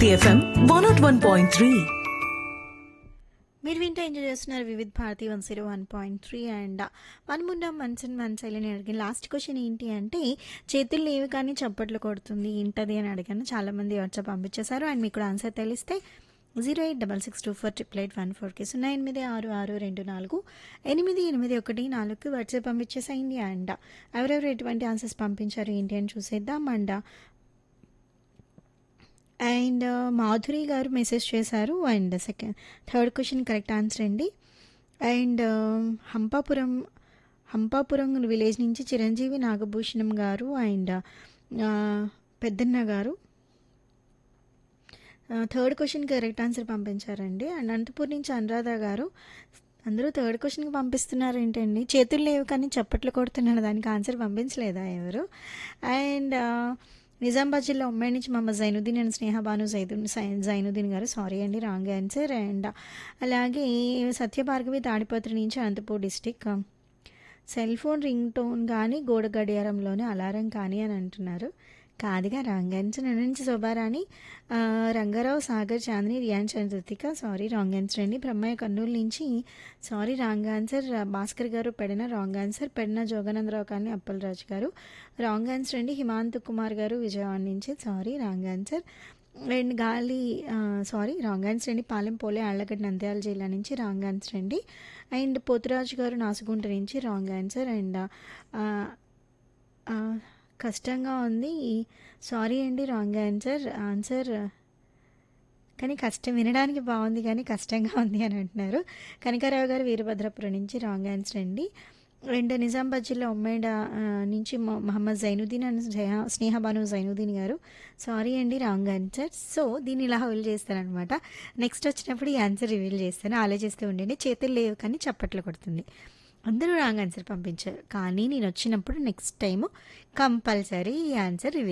FM one nought one point three మీరు వింటే enjoy చేస్తున్నారు Vividh Bharati one zero one point three and మనముండం మన్సన్ మన్సైలని అడిగిన లాస్ట్ క్వశ్చన్ ఏంటి అంటే చేతులు లేవు కానీ చప్పట్లు కొడుతుంది ఏంటది అని అడిగాను చాలామంది వాట్సాప్ పంపించేశారు అండ్ మీకు ఆన్సర్ తెలిస్తే zero eight double six two four triple eight one ఫోర్కి సున్నా ఎనిమిది ఆరు ఆరు రెండు నాలుగు ఎనిమిది ఎనిమిది ఒకటి నాలుగుకి వాట్సాప్ పంపించేసేయండి అండ్ ఎవరెవరు ఎటువంటి ఆన్సర్స్ పంపించారు ఏంటి అని చూసేద్దాం అండ్ అండ్ మాధురి గారు మెసేజ్ చేశారు and second third question correct answer అండి అండ్ హంపాపురం హంపాపురం విలేజ్ నుంచి చిరంజీవి నాగభూషణం గారు అండ్ పెద్దన్న గారు థర్డ్ క్వశ్చన్కి కరెక్ట్ ఆన్సర్ పంపించారండి అండ్ అనంతపూర్ నుంచి అనురాధ గారు అందరూ థర్డ్ క్వశ్చన్కి పంపిస్తున్నారు ఏంటండి చేతులు లేవు కానీ చప్పట్లు కొడుతున్నాను దానికి ఆన్సర్ పంపించలేదా ఎవరు అండ్ నిజామాబాద్ జిల్లా ఉమ్మడి నుంచి మమ్మ జైనుద్దీన్ అండ్ స్నేహ భాను జైదు జైనుద్దీన్ గారు సారీ అండి రాంగ్ ఆన్సర్ అండ్ అలాగే సత్యభార్గవి తాడిపత్రి నుంచి Anantapur district cell phone ring tone కానీ గోడ గడియారంలోనే అలారం కానీ అని అంటున్నారు కాదుగా రాంగ్ ఆన్సర్ నుంచి శోభారాణి ఆ, రంగారావు సాగర్ చాందిని రియాన్ చంద్రతిక సారీ రాంగ్ ఆన్సర్ అండి బ్రహ్మయ్య కర్నూలు నుంచి సారీ రాంగ్ ఆన్సర్ భాస్కర్ గారు పెడిన రాంగ్ ఆన్సర్ పెడిన జోగానందరావు కానీ అప్పలరాజు గారు రాంగ్ ఆన్సర్ అండి హిమాంత్ కుమార్ గారు విజయవాడ నుంచి sorry wrong answer and Gali sorry wrong answer అండి పాలెం పోలే ఆళ్ళగడ్డ నంద్యాల జిల్లా నుంచి రాంగ్ ఆన్సర్ అండి అండ్ పోతురాజు గారు నాసుగుంట నుంచి రాంగ్ ఆన్సర్ అండ్ ఆ, ఆ, కష్టంగా ఉంది సారీ అండి రాంగ్ ఆన్సర్ ఆన్సర్ కానీ కష్టం వినడానికి బాగుంది కానీ కష్టంగా ఉంది అని అంటున్నారు కనకారావు గారు వీరభద్రపురం నుంచి రాంగ్ ఆన్సర్ అండి అండ్ నిజామాబాద్ జిల్లా ఉమ్మేడ ఆ, నుంచి మొ- మహమ్మద్ జైనుద్దీన్ అండ్ జయ స్నేహబాను జైనుద్దీన్ గారు సారీ అండి రాంగ్ ఆన్సర్ సో దీన్ని ఇలా హోల్ చేస్తారనమాట నెక్స్ట్ వచ్చినప్పుడు ఈ ఆన్సర్ రివీల్ చేస్తాను ఆలోచిస్తూ ఉండండి చేతులు లేవు కానీ చప్పట్లు కొడుతుంది అందరూ రాంగ్ ఆన్సర్ పంపించారు కానీ నేను వచ్చినప్పుడు నెక్స్ట్ టైం కంపల్సరీ ఈ ఆన్సర్ రివీల్